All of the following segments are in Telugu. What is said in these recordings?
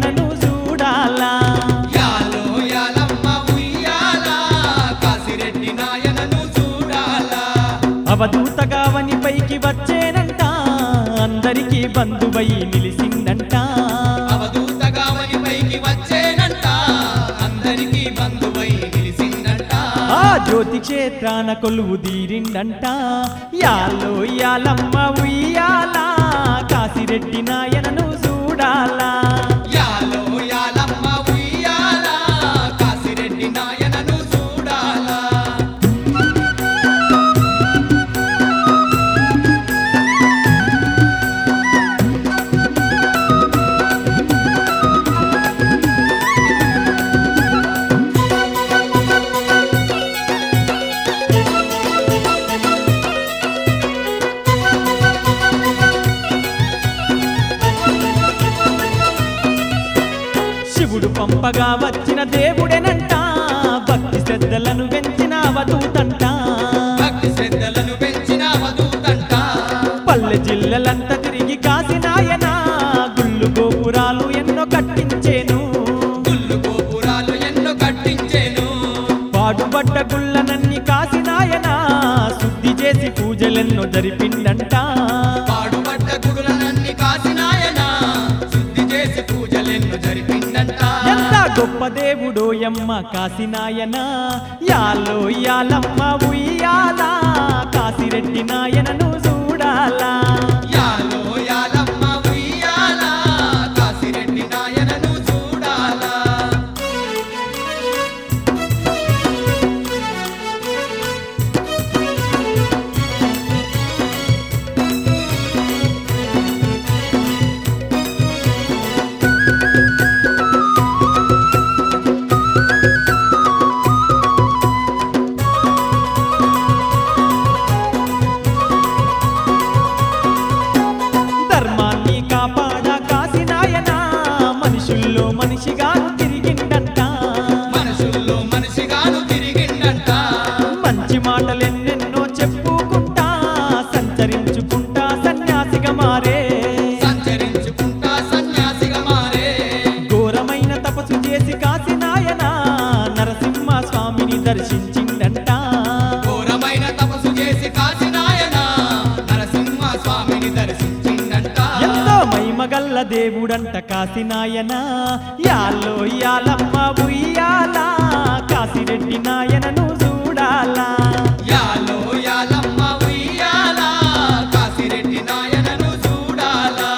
నాయనను చూడాలా యాలో యాలమ్మ ఉయ్యాల కాసిరెడ్డి నాయనను చూడాలా అవధూతగావని పైకి వచ్చేనంట అందరికీ బంధువై నిలిసిందంట అవధూతగావని పైకి వచ్చేనంట అందరికీ బంధువై నిలిసిందంట ఆ జ్యోతి క్షేత్రాన కొలువు తీరిందంట యాలో యాలమ్మ ఉయ్యాలా కాసిరెడ్డి నాయనను చూడాలా యాలో యాలమ్మ ఉయ్యాల కాసిరెడ్డి నాయనను చూడాలా శివుడు పంపగా వచ్చిన దేవుడెనంట భక్తి శ్రద్ధలను పెంచిన అవధూతంట భక్తి శ్రద్ధలను పెంచిన అవధూతంట పల్లె జిల్లలంతా తిరిగి కాసినాయన గుళ్ళు గోపురాలు ఎన్నో కట్టించేను గుళ్ళు గోపురాలు ఎన్నో కట్టించేను పాడుబడ్డ గుళ్ళనన్ని కాసినాయన శుద్ధి చేసి పూజలెన్నో జరిపిండంట పాడుబడ్డ గుడులనన్ని కాసినాయన శుద్ధి చేసి పూజలెన్నో జరిపిందంట ఎంత గొప్ప దేవుడో యమ్మ కాసినాయన యాలో యాలమ్మ ఉయ్యాల కాసిరెడ్డి నాయనను చూడాలా యాలో యాలమ్మ ఉయ్యాల కాసిరెడ్డి నాయనను చూడాలా ధర్మాన్ని కాపాడ కాసినాయన మనుషుల్లో మనిషిగా తిరిగిండంట మనుషుల్లో మనిషిగాను తిరిగిండంట మంచి మాటలెన్నెన్నో చెప్పుకుంటా సంచరించుకుంటా సన్యాసిగా మారే సంచరించుకుంటా సన్యాసిగా మారే ఘోరమైన తపస్సు చేసి కాసినాయన నరసింహ స్వామిని దర్శించిండంట ఘోరమైన తపస్సు చేసి కాసినాయన నరసింహ స్వామిని దర్శించిందంట ఎంతో మహిమగల్ల దేవుడంట కాసినాయన యాలో యాలమ్మ ఉయ్యాల కాసిరెడ్డి నాయనను చూడాలా యాలో యాలమ్మ ఉయ్యాల కాసిరెడ్డి నాయనను చూడాలా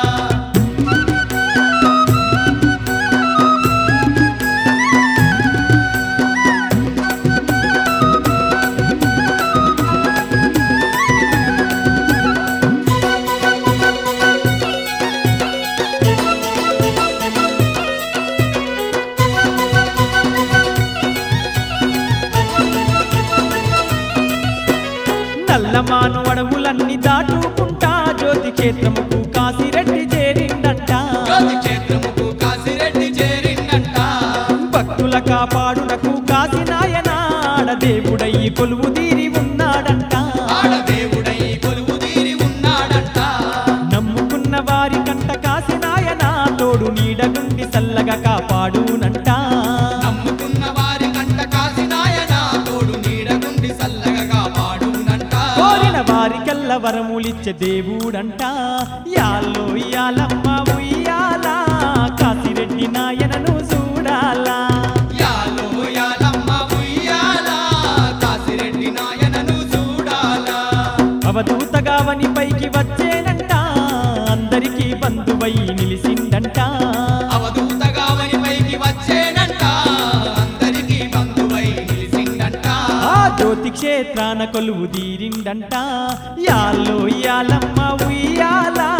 నల్లమాను అడవులన్నీ దాటుకుంటా జ్యోతి క్షేత్రముకు కాసిరెడ్డి చేరిందంట జ్యోతి క్షేత్రముకు కాసిరెడ్డి చేరిందంట భక్తుల కాపాడుటకు కాసినాయన దేవుడయ్యి కొలువు తీరి ఉన్నాడంట ఆడదేవుడై కొలువు తీరి ఉన్నాడంట నమ్ముకున్న వారి కంట కాసినాయన తోడు నీడగుండి చల్లగా కాపాడునంట నమ్ముకున్న వారి కంట కాసినాయన తోడు నీడగుండి సల్లగా కాపాడునంట కోరిన వారికెల్ల వరములిచ్చే దేవుడంట యాల్లో యాలమ్మ ఉయ్యాల కాసిరెడ్డి నాయనను చూడాలా యాలో యాలమ్మ ఉయ్యాల కాసిరెడ్డి నాయనను చూడాలా అవధూతగావని పైకి వచ్చేనంట అందరికీ బంధువై నిలిసిందంట అవధూతగావని పైకి వచ్చేనంట అందరికీ బంధువై నిలిసిందంట ఆ జ్యోతి క్షేత్రాన కొలువు తీరిందంట యాల్లో యాలమ్మ ఉయ్యాల